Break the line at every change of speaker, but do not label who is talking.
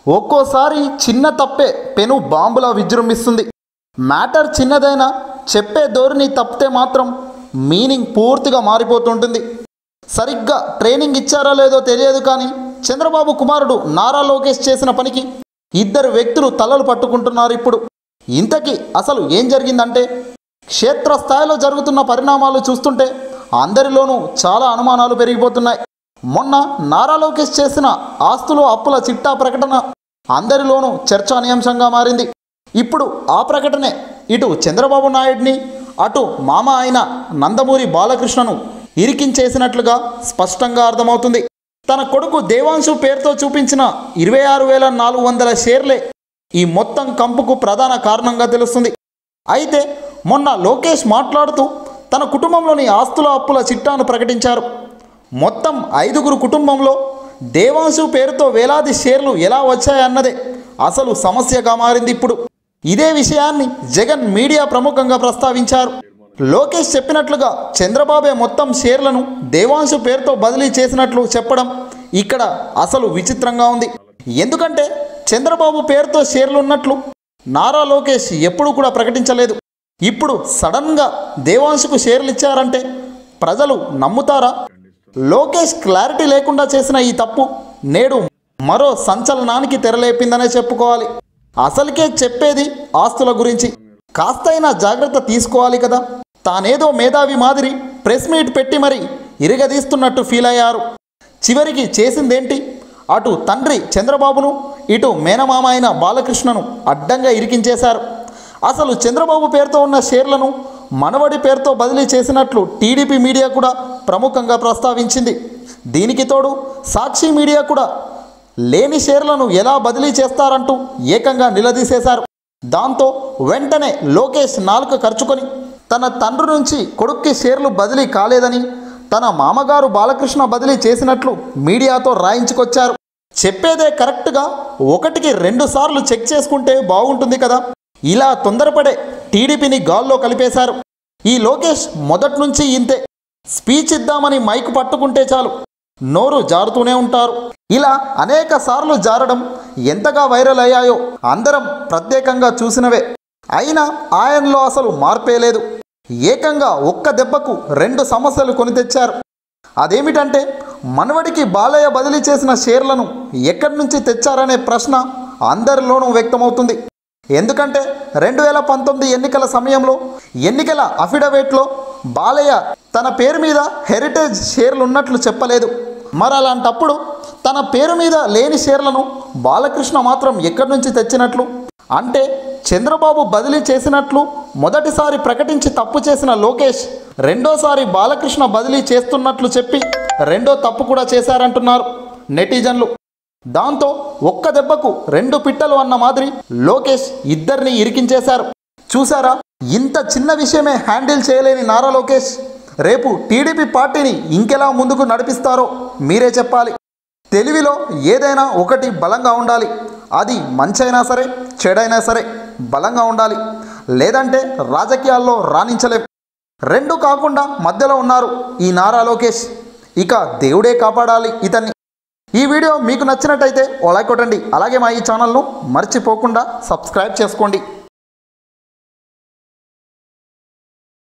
ఒక్కోసారి చిన్న తప్పే పెను బాంబులా విజృంభిస్తుంది మ్యాటర్ చిన్నదైనా చెప్పే ధోరణి తప్పితే మాత్రం మీనింగ్ పూర్తిగా మారిపోతుంటుంది సరిగ్గా ట్రైనింగ్ ఇచ్చారో లేదో తెలియదు కానీ చంద్రబాబు కుమారుడు నారా లోకేష్ చేసిన పనికి ఇద్దరు వ్యక్తులు తలలు పట్టుకుంటున్నారు ఇప్పుడు ఇంతకీ అసలు ఏం జరిగిందంటే క్షేత్రస్థాయిలో జరుగుతున్న పరిణామాలు చూస్తుంటే అందరిలోనూ చాలా అనుమానాలు పెరిగిపోతున్నాయి మొన్న నారా లోకేష్ చేసిన ఆస్తులు అప్పుల చిట్టా ప్రకటన అందరిలోనూ చర్చానీయాంశంగా మారింది ఇప్పుడు ఆ ప్రకటనే ఇటు చంద్రబాబు నాయుడిని అటు మామ అయిన నందమూరి బాలకృష్ణను ఇరికించేసినట్లుగా స్పష్టంగా అర్థమవుతుంది తన కొడుకు దేవాంశు పేరుతో చూపించిన ఇరవై ఆరు వేల నాలుగు వందల షేర్లే ఈ మొత్తం కంపుకు ప్రధాన కారణంగా తెలుస్తుంది అయితే మొన్న లోకేష్ మాట్లాడుతూ తన కుటుంబంలోని ఆస్తుల అప్పుల చిట్టాను ప్రకటించారు మొత్తం ఐదుగురు కుటుంబంలో దేవాంశు పేరుతో వేలాది షేర్లు ఎలా వచ్చాయన్నదే అసలు సమస్యగా మారింది ఇప్పుడు ఇదే విషయాన్ని జగన్ మీడియా ప్రముఖంగా ప్రస్తావించారు లోకేష్ చెప్పినట్లుగా చంద్రబాబే మొత్తం షేర్లను దేవాంశు పేరుతో బదిలీ చేసినట్లు చెప్పడం ఇక్కడ అసలు విచిత్రంగా ఉంది ఎందుకంటే చంద్రబాబు పేరుతో షేర్లు ఉన్నట్లు నారా లోకేష్ ఎప్పుడూ కూడా ప్రకటించలేదు ఇప్పుడు సడన్గా దేవాంశుకు షేర్లు ఇచ్చారంటే ప్రజలు నమ్ముతారా లోకేష్ క్లారిటీ లేకుండా చేసిన ఈ తప్పు నేడు మరో సంచలనానికి తెరలేపిందనే చెప్పుకోవాలి అసలుకే చెప్పేది ఆస్తుల గురించి కాస్తైనా జాగ్రత్త తీసుకోవాలి కదా తానేదో మేధావి మాదిరి ప్రెస్ మీట్ పెట్టి మరి ఇరగదీస్తున్నట్టు ఫీల్ అయ్యారు చివరికి చేసిందేంటి అటు తండ్రి చంద్రబాబును ఇటు మేనమామ అయిన బాలకృష్ణను అడ్డంగా ఇరికించేశారు అసలు చంద్రబాబు పేరుతో ఉన్న షేర్లను మనవడి పేరుతో బదిలీ చేసినట్లు టీడీపీ మీడియా కూడా ప్రముఖంగా ప్రస్తావించింది దీనికి తోడు సాక్షి మీడియా కూడా లేని షేర్లను ఎలా బదిలీ చేస్తారంటూ ఏకంగా నిలదీసేశారు దాంతో వెంటనే లోకేష్ నాలుక ఖర్చుకొని తన తండ్రి నుంచి కొడుక్కి షేర్లు బదిలీ కాలేదని తన మామగారు బాలకృష్ణ బదిలీ చేసినట్లు మీడియాతో రాయించుకొచ్చారు చెప్పేదే కరెక్ట్గా ఒకటికి రెండు సార్లు చెక్ చేసుకుంటే బాగుంటుంది కదా ఇలా తొందరపడే టీడీపీని గాల్లో కలిపేశారు ఈ లోకేష్ మొదటి నుంచి ఇంతే స్పీచ్ ఇద్దామని మైక్ పట్టుకుంటే చాలు నోరు జారుతూనే ఉంటారు ఇలా అనేక సార్లు జారడం ఎంతగా వైరల్ అయ్యాయో అందరం ప్రత్యేకంగా చూసినవే అయినా ఆయనలో అసలు మార్పే లేదు ఏకంగా ఒక్క దెబ్బకు రెండు సమస్యలు కొని తెచ్చారు అదేమిటంటే మనవడికి బాలయ్య బదిలీ చేసిన షేర్లను ఎక్కడి నుంచి తెచ్చారనే ప్రశ్న అందరిలోనూ వ్యక్తమవుతుంది ఎందుకంటే రెండు వేల పంతొమ్మిది ఎన్నికల సమయంలో ఎన్నికల అఫిడవిట్లో బాలయ్య తన పేరు మీద హెరిటేజ్ షేర్లు ఉన్నట్లు చెప్పలేదు మరి అలాంటప్పుడు తన పేరు మీద లేని షేర్లను బాలకృష్ణ మాత్రం ఎక్కడి నుంచి తెచ్చినట్లు అంటే చంద్రబాబు బదిలీ చేసినట్లు మొదటిసారి ప్రకటించి తప్పు చేసిన లోకేష్ రెండోసారి బాలకృష్ణ బదిలీ చేస్తున్నట్లు చెప్పి రెండో తప్పు కూడా చేశారంటున్నారు నెటిజన్లు దాంతో ఒక్క దెబ్బకు రెండు పిట్టలు అన్న మాదిరి లోకేష్ ఇద్దరిని ఇరికించేశారు చూసారా ఇంత చిన్న విషయమే హ్యాండిల్ చేయలేని నారా లోకేష్ రేపు టీడీపీ పార్టీని ఇంకెలా ముందుకు నడిపిస్తారో మీరే చెప్పాలి తెలివిలో ఏదైనా ఒకటి బలంగా ఉండాలి అది మంచైనా సరే చెడైనా సరే బలంగా ఉండాలి లేదంటే రాజకీయాల్లో రాణించలేం రెండు కాకుండా మధ్యలో ఉన్నారు ఈ నారా లోకేష్ ఇక దేవుడే కాపాడాలి ఇతన్ని ఈ వీడియో మీకు నచ్చినట్టయితే ఓ లైక్ కొట్టండి అలాగే మా ఈ ఛానల్ను మర్చిపోకుండా సబ్స్క్రైబ్ చేసుకోండి